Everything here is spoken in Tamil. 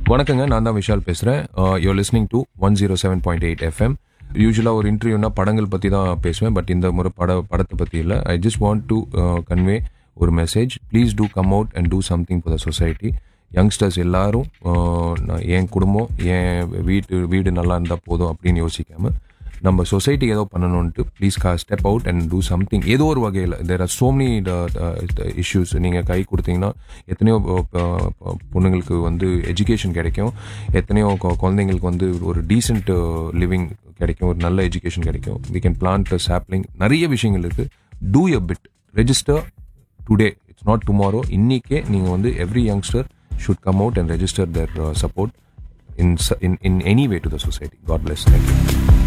வணக்கங்க நான் தான் விஷால் பேசுகிறேன் you're listening to one zero seven point eight FM யூஸ்வலாக ஒரு இன்டர்வியூனா படங்கள் பற்றி தான் பேசுவேன் பட் இந்த முறை பட படத்தை பற்றி இல்லை I just want to convey ஒரு message please to come out and to something for the society youngsters எல்லாரும் uh, நான் என் குடும்பம் என் வீட்டு வீடு நல்லா இருந்தால் போதும் அப்படின்னு யோசிக்காம நம்ம சொசைட்டி ஏதோ பண்ணணும்ட்டு ப்ளீஸ் கா step out and to something ஏதோ ஒரு வகையில் there are so many issues நீங்கள் கை கொடுத்தீங்கன்னா எத்தனையோ uh, uh, பொண்ணுங்களுக்கு வந்து எஜுகேஷன் கிடைக்கும் எத்தனையோ கொ- குழந்தைங்களுக்கு வந்து ஒரு டீசென்ட் லிவிங் கிடைக்கும் ஒரு நல்ல எஜுகேஷன் கிடைக்கும் வி கேன் பிளான்ட் சாப்ளிங் நிறைய விஷயங்கள் இருக்குது do a bit register today it's not tomorrow இன்னிக்கே நீங்கள் வந்து every youngster should come out and register there support in in in any way to the society god bless thank you